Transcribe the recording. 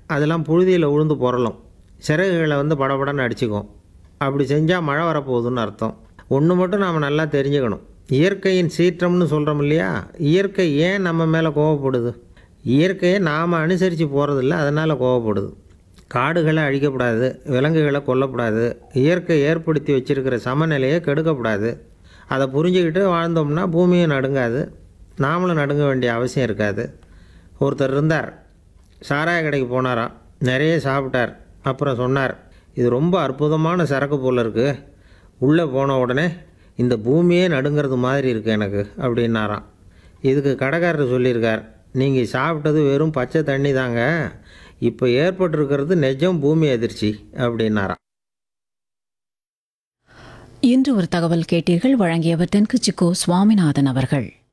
அதெல்லாம் புழுதியில் உழுந்து புரளும் சிறகுகளை வந்து படபடன்னு அடிச்சுக்கும் அப்படி செஞ்சால் மழை வரப்போகுதுன்னு அர்த்தம் ஒன்று மட்டும் நாம் நல்லா தெரிஞ்சுக்கணும் இயற்கையின் சீற்றம்னு சொல்கிறோம் இல்லையா இயற்கை ஏன் நம்ம மேலே கோவப்படுது இயற்கையை நாம் அனுசரித்து போகிறதில்ல அதனால் கோவப்படுது காடுகளை அழிக்கக்கூடாது விலங்குகளை கொல்லக்கூடாது இயற்கை ஏற்படுத்தி வச்சிருக்கிற சமநிலையை கெடுக்கக்கூடாது அதை புரிஞ்சுக்கிட்டு வாழ்ந்தோம்னா பூமியும் நடுங்காது நாமளும் நடுங்க வேண்டிய அவசியம் இருக்காது ஒருத்தர் இருந்தார் சாராய கடைக்கு போனாராம் நிறைய சாப்பிட்டார் அப்புறம் சொன்னார் இது ரொம்ப அற்புதமான சரக்கு போல் இருக்குது உள்ளே போன உடனே இந்த பூமியே நடுங்கிறது மாதிரி இருக்குது எனக்கு அப்படின்னாராம் இதுக்கு கடைக்காரர் சொல்லியிருக்கார் நீங்கள் சாப்பிட்டது வெறும் பச்சை தண்ணி தாங்க இப்போ ஏற்பட்டிருக்கிறது நிஜம் பூமி அதிர்ச்சி அப்படின்னாராம் இன்று ஒரு தகவல் கேட்டீர்கள் வழங்கியவர் தென்குச்சிக்கோ சுவாமிநாதன் அவர்கள்